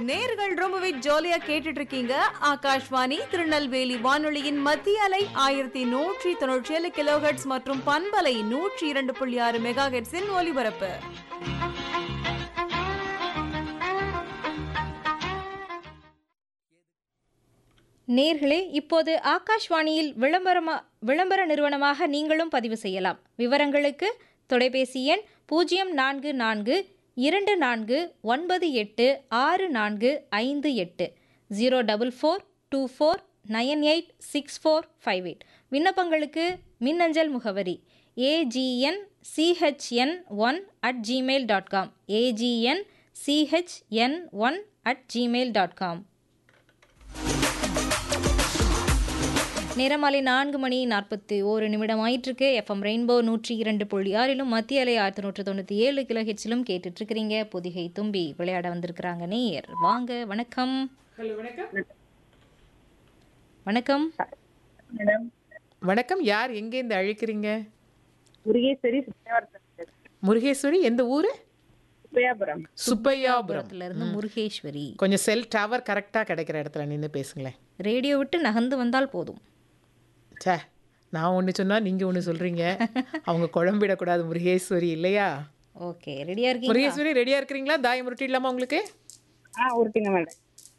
நேர்கள் ரொம்பவே ஜாலியா கேட்டுட்டு இருக்கீங்க ஆகாஷ்வாணி திருநெல்வேலி வானொலியின் மத்திய அலை ஆயிரத்தி நூற்றி தொண்ணூற்றி ஏழு கிலோஹெட்ஸ் மற்றும் பண்பலை நூற்றி இரண்டு புள்ளி ஆறு மெகா ஹெட்ஸின் ஒலிபரப்பு நேர்களே இப்போது ஆகாஷ்வாணியில் விளம்பரமா விளம்பர நிறுவனமாக நீங்களும் பதிவு செய்யலாம் விவரங்களுக்கு தொலைபேசி எண் பூஜ்ஜியம் நான்கு நான்கு இரண்டு நான்கு ஒன்பது எட்டு ஆறு நான்கு ஐந்து எட்டு zero double four two four nine eight six four five eight விண்ணப்பங்களுக்கு மின்னஞ்சல் முகவரி AGN CHN one at Gmail dot com AGN CHN one at Gmail dot com நேரமாலை நான்கு மணி நாற்பத்தி ஓரு நிமிடம் ஆயிட்டிருக்கு எஃப்எம் ரெயின்போ நூற்றி இரண்டு புள்ளி ஆறிலும் மத்திய அலை ஆயிரத்தி நூற்றி தொண்ணூற்றி ஏழு கிலோ ஹெச்சிலும் கேட்டுட்ருக்கிறீங்க பொதிகை தும்பி விளையாட வந்திருக்கிறாங்க நேயர் வாங்க வணக்கம் ஹலோ வணக்கம் வணக்கம் மேடம் வணக்கம் யார் எங்கேருந்து அழைக்கிறீங்க முருகேஸ்வரி சுப்பிரமணியம் முருகேஸ்வரி எந்த ஊரு சுப்பையாபுரம் சுப்பையாபுரம் புறத்துல இருந்து முருகேஸ்வரி கொஞ்சம் செல் டவர் கரெக்டாக கிடைக்கிற இடத்துல நின்று பேசுங்களேன் ரேடியோ விட்டு நகர்ந்து வந்தால் போதும் ச்சே நான் ஒன்று சொன்னால் நீங்கள் ஒன்று சொல்கிறீங்க அவங்க குழம்பிடக்கூடாது முருகேஸ்வரி இல்லையா ஓகே ரெடியா இருக்கீங்க முருகேஸ்வரி ரெடியாக இருக்கிறீங்களா தாயம் உருட்டிடலாமா உங்களுக்கு ஆ உருட்டுங்க மேடம்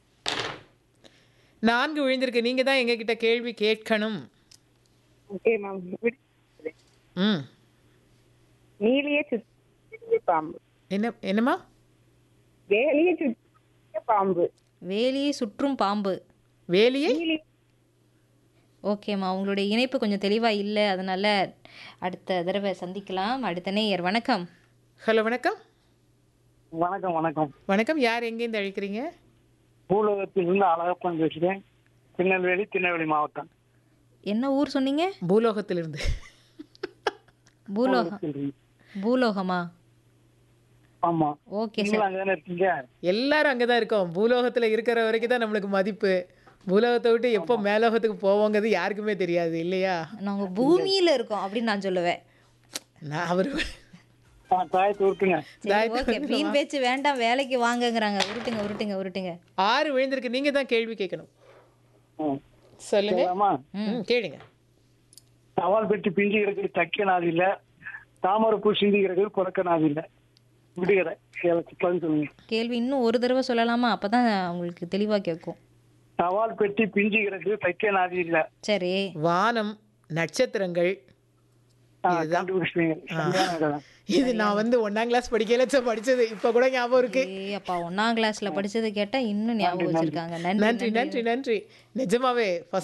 நான்கு விழுந்திருக்கு நீங்கள் தான் எங்ககிட்ட கேள்வி கேட்கணும் ஓகே மேம் ம் நீலியே சுற்றி பாம்பு என்ன என்னம்மா வேலியே சுற்றி பாம்பு வேலியை சுற்றும் பாம்பு வேலியை நீலி ஓகேம்மா உங்களுடைய இணைப்பு கொஞ்சம் தெளிவாக இல்லை அதனால் அடுத்த தடவை சந்திக்கலாம் அடுத்த நேயர் வணக்கம் ஹலோ வணக்கம் வணக்கம் வணக்கம் வணக்கம் யார் எங்கேருந்து அழைக்கிறீங்க பூலோகத்திலிருந்து அழகப்பன் பேசுகிறேன் திருநெல்வேலி திருநெல்வேலி மாவட்டம் என்ன ஊர் சொன்னீங்க பூலோகத்திலிருந்து பூலோகம் பூலோகமா ஆமா ஓகே சார் நீங்களும் அங்கதானே இருக்கீங்க எல்லாரும் அங்கே தான் இருக்கோம் பூலோகத்தில் இருக்கிற வரைக்கும் தான் நம்மளுக்கு மதிப்பு பூலோகத்தை விட்டு எப்போ மேலோகத்துக்கு போவோங்கிறது யாருக்குமே தெரியாது இல்லையா நாங்கள் பூமியில் இருக்கோம் அப்படின்னு நான் சொல்லுவேன் நான் அவர் ஆ, தாயத்தை உருட்டுங்க சரி ஓகே வீண் பேச்சு வேண்டாம் வேலைக்கு வாங்கங்கிறாங்க உருட்டுங்க உருட்டுங்க உருட்டுங்க ஆறு விழுந்திருக்கு நீங்க தான் கேள்வி கேட்கணும் ம். சொல்லுங்க கேட்கலாமா? ம் கேளுங்க சவால் பெட்டி பிஞ்சு கிடக்குது தைக்க நாது இல்ல தாமரை பூ சிந்தி கிடக்குது புறக்க நாது இல்ல விடுகிற பதில் சொல்லுங்க கேள்வி இன்னும் ஒரு தடவை சொல்லலாமா அப்போ தான் உங்களுக்கு தெளிவாக கேட்கும் சவால் பெட்டி பிஞ்சு கிடக்குது தைக்க நாது இல்ல சரி வானம் நட்சத்திரங்கள் ஆ, கண்டுபிடிச்சிட்டீங்க சரியான விடை. இது நான் வந்து ஒன்னாம் கிளாஸ் படிக்கல சே, படிச்சது இப்போ கூட ஞாபகம் இருக்கு ஏய் அப்பா ஒன்றாம் கிளாஸில் படிச்சதை கேட்டால் இன்னும் ஞாபகம் வச்சுருக்காங்க நன்றி நன்றி நன்றி நன்றி நிஜமாவே